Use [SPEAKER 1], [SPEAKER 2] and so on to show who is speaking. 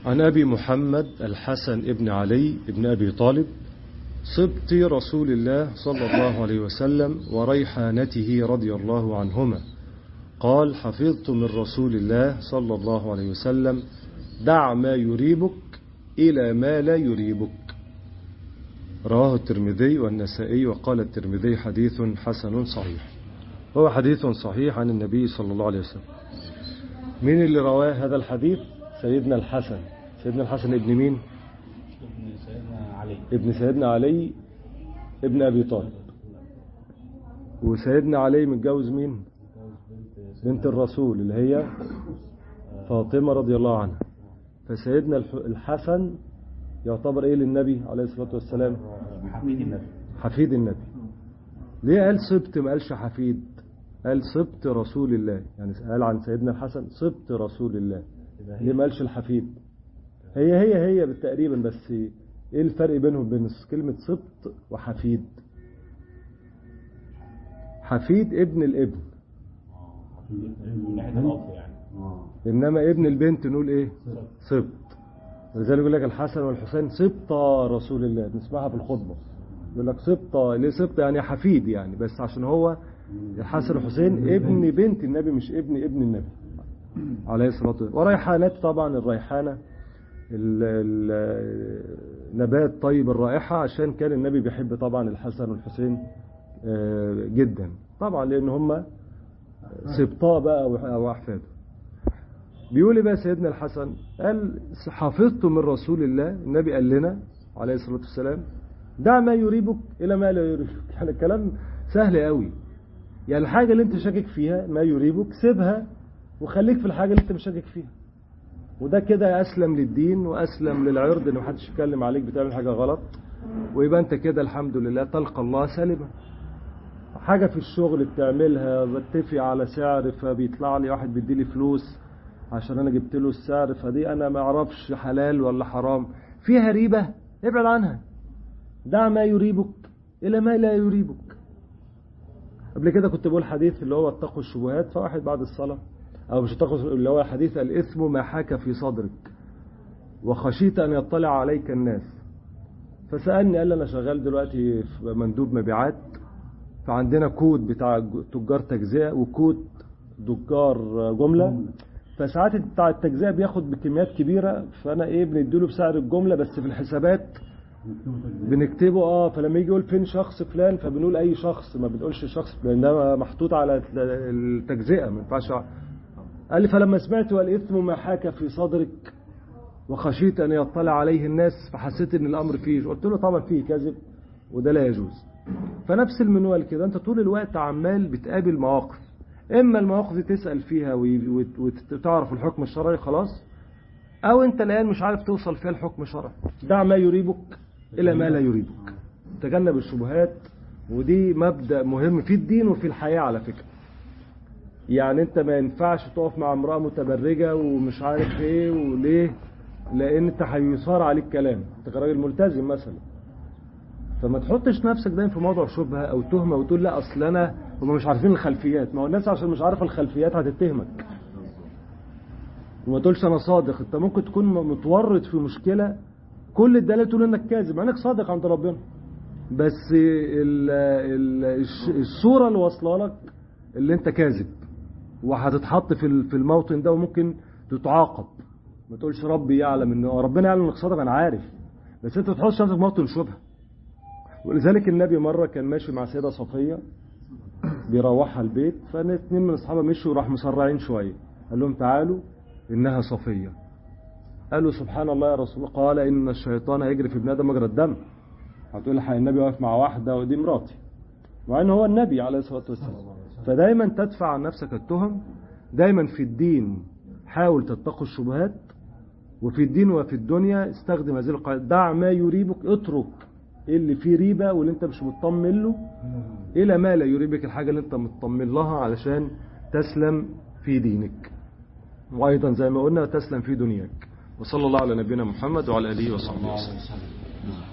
[SPEAKER 1] عن أبي محمد الحسن ابن علي ابن أبي طالب صبت رسول الله صلى الله عليه وسلم وريحانته رضي الله عنهما قال حفظت من رسول الله صلى الله عليه وسلم دع ما يريبك إلى ما لا يريبك رواه الترمذي والنسائي وقال الترمذي حديث حسن صحيح هو حديث صحيح عن النبي صلى الله عليه وسلم مين اللي رواه هذا الحديث سيدنا الحسن سيدنا الحسن ابن مين
[SPEAKER 2] ابن سيدنا علي
[SPEAKER 1] ابن سيدنا علي ابن أبي طالب وسيدنا علي متجوز مين
[SPEAKER 2] بنت
[SPEAKER 1] بنت الرسول اللي هي فاطمة رضي الله عنها فسيدنا الح- الحسن يعتبر ايه للنبي عليه الصلاة والسلام
[SPEAKER 2] حفيد النبي
[SPEAKER 1] حفيد النبي ليه قال صبت ما قالش حفيد قال صبت رسول الله يعني قال عن سيدنا الحسن صبت رسول الله ليه ما قالش الحفيد هي هي هي بالتقريبا بس ايه الفرق بينهم بين كلمة صبت وحفيد حفيد ابن الابن
[SPEAKER 2] من ناحيه الاب يعني
[SPEAKER 1] انما ابن البنت نقول ايه سبط ولذلك يقول لك الحسن والحسين سبط رسول الله بنسمعها في الخطبه يقول لك سبط ليه سبط يعني حفيد يعني بس عشان هو الحسن والحسين ابن بنت النبي مش ابن ابن النبي عليه الصلاه والسلام وريحانات طبعا الريحانه ال- ال- نبات طيب الرائحه عشان كان النبي بيحب طبعا الحسن والحسين آه، جدا طبعا لان هم سبطاه بقى او احفاده بيقول إيه بقى سيدنا الحسن قال حفظت من رسول الله النبي قال لنا عليه الصلاة والسلام دع ما يريبك إلى ما لا يريبك يعني الكلام سهل قوي يعني الحاجة اللي انت شاكك فيها ما يريبك سيبها وخليك في الحاجة اللي انت مش شاكك فيها وده كده أسلم للدين وأسلم للعرض إن محدش يتكلم عليك بتعمل حاجة غلط ويبقى انت كده الحمد لله تلقى الله سالما حاجة في الشغل بتعملها بتفق على سعر فبيطلع لي واحد بيديلي فلوس عشان انا جبت له السعر فدي انا ما اعرفش حلال ولا حرام فيها ريبة ابعد عنها دع ما يريبك الى ما لا يريبك قبل كده كنت بقول حديث اللي هو اتقوا الشبهات فواحد بعد الصلاة او مش اتقوا اللي هو حديث الاثم ما حاك في صدرك وخشيت ان يطلع عليك الناس فسألني قال لي انا شغال دلوقتي في مندوب مبيعات فعندنا كود بتاع تجار تجزئة وكود تجار جملة فساعات بتاع التجزئة بياخد بكميات كبيرة فأنا إيه بنديله بسعر الجملة بس في الحسابات بنكتبه اه فلما يجي يقول فين شخص فلان فبنقول اي شخص ما بنقولش شخص فلان ده محطوط على التجزئه ما ينفعش قال لي فلما سمعت والاثم ما حاك في صدرك وخشيت ان يطلع عليه الناس فحسيت ان الامر فيه قلت له طبعا فيه كذب وده لا يجوز فنفس المنوال كده انت طول الوقت عمال بتقابل مواقف اما المواقف دي تسال فيها وي- وت- وت- وتعرف الحكم الشرعي خلاص او انت الان مش عارف توصل فيها الحكم الشرعي دع ما يريبك الى ما لا يريبك تجنب الشبهات ودي مبدا مهم في الدين وفي الحياه على فكره يعني انت ما ينفعش تقف مع امراه متبرجه ومش عارف ايه وليه لان انت هيصار عليك كلام انت كراجل ملتزم مثلا فما تحطش نفسك دايما في موضوع شبهه او تهمه وتقول لا اصل انا هم مش عارفين الخلفيات ما هو الناس عشان مش عارفه الخلفيات هتتهمك وما تقولش انا صادق انت ممكن تكون متورط في مشكله كل الدلائل تقول انك كاذب مع انك صادق عند ربنا بس ال ال الش- الصوره اللي واصله لك اللي انت كاذب وهتتحط في ال- في الموطن ده وممكن تتعاقب ما تقولش ربي يعلم ان ربنا يعلم انك صادق انا عارف بس انت ما تحطش نفسك في موطن شبهه ولذلك النبي مرة كان ماشي مع سيدة صفية بيروحها البيت فاثنين من اصحابها مشوا وراح مسرعين شوية قال لهم تعالوا انها صفية قالوا سبحان الله يا رسول الله قال ان الشيطان يجري في ابن ادم مجرى الدم هتقول لي النبي واقف مع واحدة ودي مراتي مع ان هو النبي عليه الصلاة والسلام فدايما تدفع عن نفسك التهم دايما في الدين حاول تتقي الشبهات وفي الدين وفي الدنيا استخدم هذه القاعدة دع ما يريبك اترك اللي فيه ريبة واللي انت مش مطمن له الى ما لا يريبك الحاجة اللي انت مطمن لها علشان تسلم في دينك وايضا زي ما قلنا تسلم في دنياك وصلى الله على نبينا محمد وعلى اله وصحبه وسلم